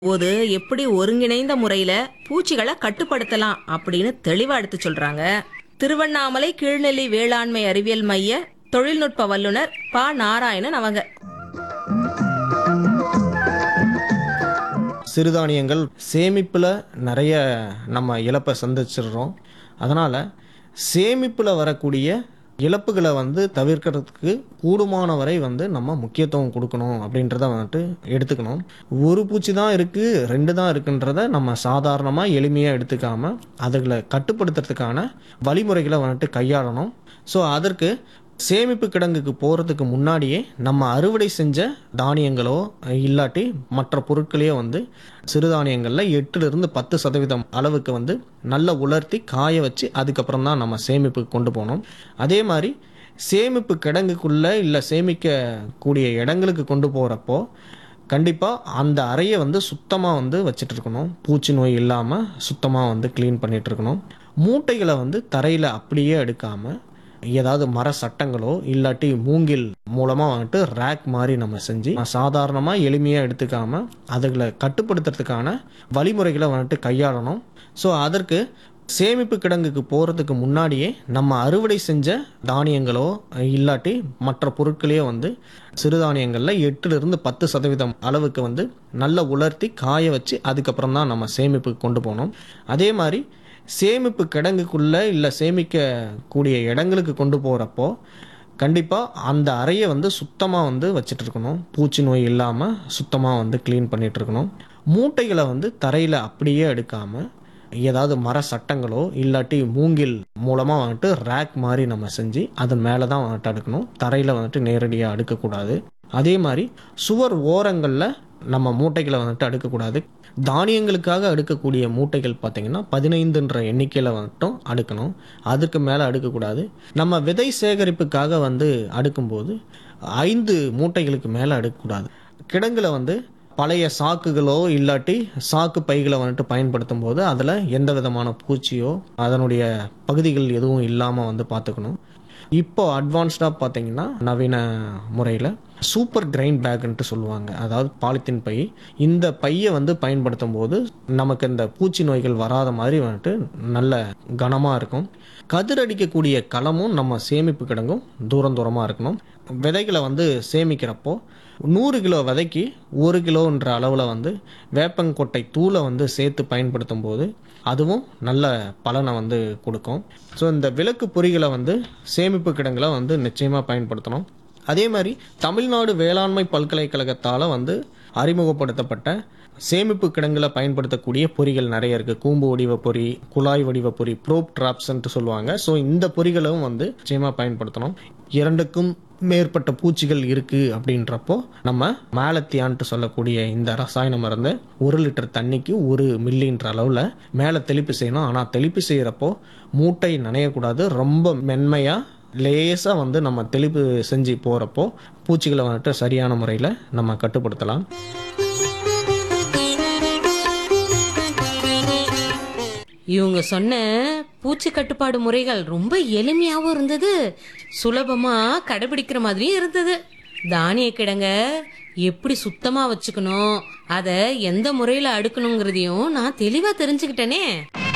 போது எப்படி ஒருங்கிணைந்த முறையில பூச்சிகளை கட்டுப்படுத்தலாம் அப்படின்னு தெளிவா எடுத்து சொல்றாங்க திருவண்ணாமலை கீழ்நெல்லி வேளாண்மை அறிவியல் மைய தொழில்நுட்ப வல்லுனர் ப நாராயணன் அவங்க சிறுதானியங்கள் சேமிப்பில் நிறைய நம்ம இழப்பை சந்திச்சிடுறோம் அதனால் சேமிப்பில் வரக்கூடிய இழப்புகளை வந்து தவிர்க்கிறதுக்கு கூடுமான வரை வந்து நம்ம முக்கியத்துவம் கொடுக்கணும் அப்படின்றத வந்துட்டு எடுத்துக்கணும் ஒரு பூச்சி தான் இருக்குது ரெண்டு தான் இருக்குன்றத நம்ம சாதாரணமாக எளிமையாக எடுத்துக்காமல் அதுகளை கட்டுப்படுத்துறதுக்கான வழிமுறைகளை வந்துட்டு கையாளணும் ஸோ அதற்கு சேமிப்பு கிடங்குக்கு போகிறதுக்கு முன்னாடியே நம்ம அறுவடை செஞ்ச தானியங்களோ இல்லாட்டி மற்ற பொருட்களையோ வந்து சிறுதானியங்களில் எட்டுலேருந்து பத்து சதவீதம் அளவுக்கு வந்து நல்லா உலர்த்தி காய வச்சு அதுக்கப்புறம் தான் நம்ம சேமிப்புக்கு கொண்டு போகணும் அதே மாதிரி சேமிப்பு கிடங்குக்குள்ளே இல்லை சேமிக்கக்கூடிய இடங்களுக்கு கொண்டு போகிறப்போ கண்டிப்பாக அந்த அறையை வந்து சுத்தமாக வந்து வச்சுட்டு இருக்கணும் பூச்சி நோய் இல்லாமல் சுத்தமாக வந்து க்ளீன் பண்ணிட்டு இருக்கணும் மூட்டைகளை வந்து தரையில் அப்படியே எடுக்காமல் ஏதாவது மர சட்டங்களோ இல்லாட்டி மூங்கில் மூலமாக வந்துட்டு ரேக் மாதிரி நம்ம செஞ்சு சாதாரணமாக எளிமையாக எடுத்துக்காமல் அதுகளை கட்டுப்படுத்துறதுக்கான வழிமுறைகளை வந்துட்டு கையாளணும் ஸோ அதற்கு சேமிப்பு கிடங்குக்கு போகிறதுக்கு முன்னாடியே நம்ம அறுவடை செஞ்ச தானியங்களோ இல்லாட்டி மற்ற பொருட்களையோ வந்து சிறுதானியங்களில் எட்டுலேருந்து பத்து சதவீதம் அளவுக்கு வந்து நல்லா உலர்த்தி காய வச்சு அதுக்கப்புறம் தான் நம்ம சேமிப்புக்கு கொண்டு போகணும் அதே மாதிரி சேமிப்பு கிடங்குக்குள்ளே இல்லை சேமிக்கக்கூடிய இடங்களுக்கு கொண்டு போகிறப்போ கண்டிப்பாக அந்த அறையை வந்து சுத்தமாக வந்து வச்சுட்டு இருக்கணும் பூச்சி நோய் இல்லாமல் சுத்தமாக வந்து க்ளீன் பண்ணிட்டு இருக்கணும் மூட்டைகளை வந்து தரையில் அப்படியே எடுக்காமல் ஏதாவது மர சட்டங்களோ இல்லாட்டி மூங்கில் மூலமாக வந்துட்டு ரேக் மாதிரி நம்ம செஞ்சு அதன் மேலே தான் வந்துட்டு அடுக்கணும் தரையில் வந்துட்டு நேரடியாக அடுக்கக்கூடாது அதே மாதிரி சுவர் ஓரங்களில் நம்ம மூட்டைகளை வந்துட்டு அடுக்கக்கூடாது தானியங்களுக்காக அடுக்கக்கூடிய மூட்டைகள் பார்த்திங்கன்னா பதினைந்துன்ற எண்ணிக்கையில் வந்துட்டும் அடுக்கணும் அதுக்கு மேலே அடுக்கக்கூடாது நம்ம விதை சேகரிப்புக்காக வந்து அடுக்கும்போது ஐந்து மூட்டைகளுக்கு மேலே அடுக்கக்கூடாது கிடங்குல வந்து பழைய சாக்குகளோ இல்லாட்டி சாக்கு பைகளை வந்துட்டு பயன்படுத்தும் போது அதில் எந்த விதமான பூச்சியோ அதனுடைய பகுதிகள் எதுவும் இல்லாமல் வந்து பார்த்துக்கணும் இப்போ அட்வான்ஸ்டாக பார்த்தீங்கன்னா நவீன முறையில் சூப்பர் கிரைன் பேக்ன்ட்டு சொல்லுவாங்க அதாவது பாலித்தீன் பை இந்த பையை வந்து பயன்படுத்தும் போது நமக்கு இந்த பூச்சி நோய்கள் வராத மாதிரி வந்துட்டு நல்ல கனமாக இருக்கும் கதிர் அடிக்கக்கூடிய களமும் நம்ம சேமிப்பு கிடங்கும் தூரம் தூரமாக இருக்கணும் விதைகளை வந்து சேமிக்கிறப்போ நூறு கிலோ விதைக்கு ஒரு கிலோன்ற அளவில் வந்து வேப்பங்கொட்டை தூளை வந்து சேர்த்து பயன்படுத்தும் போது அதுவும் நல்ல பலனை வந்து கொடுக்கும் ஸோ இந்த விளக்கு பொறிகளை வந்து சேமிப்பு கிடங்களை வந்து நிச்சயமாக பயன்படுத்தணும் அதே மாதிரி தமிழ்நாடு வேளாண்மை பல்கலைக்கழகத்தால் வந்து அறிமுகப்படுத்தப்பட்ட சேமிப்பு கிடங்குல பயன்படுத்தக்கூடிய பொறிகள் நிறைய இருக்குது கூம்பு வடிவ பொறி குழாய் வடிவ பொறி ப்ரோப் ட்ராப்ஸ்ன்ட்டு சொல்லுவாங்க ஸோ இந்த பொறிகளும் வந்து நிச்சயமாக பயன்படுத்தணும் இரண்டுக்கும் மேற்பட்ட பூச்சிகள் இருக்குது அப்படின்றப்போ நம்ம மேலத்தியான்ட்டு சொல்லக்கூடிய இந்த ரசாயன மருந்தை ஒரு லிட்டர் தண்ணிக்கு ஒரு மில்லின்ற அளவில் மேலே தெளிப்பு செய்யணும் ஆனால் தெளிப்பு செய்கிறப்போ மூட்டை நனையக்கூடாது ரொம்ப மென்மையாக லேசாக வந்து நம்ம தெளிப்பு செஞ்சு போகிறப்போ பூச்சிகளை வந்துட்டு சரியான முறையில் நம்ம கட்டுப்படுத்தலாம் இவங்க சொன்ன பூச்சி கட்டுப்பாடு முறைகள் ரொம்ப எளிமையாவும் இருந்தது சுலபமா கடைபிடிக்கிற மாதிரியும் இருந்தது தானிய கிடங்க எப்படி சுத்தமா வச்சுக்கணும் அத எந்த முறையில அடுக்கணுங்கிறதையும் நான் தெளிவா தெரிஞ்சுக்கிட்டேனே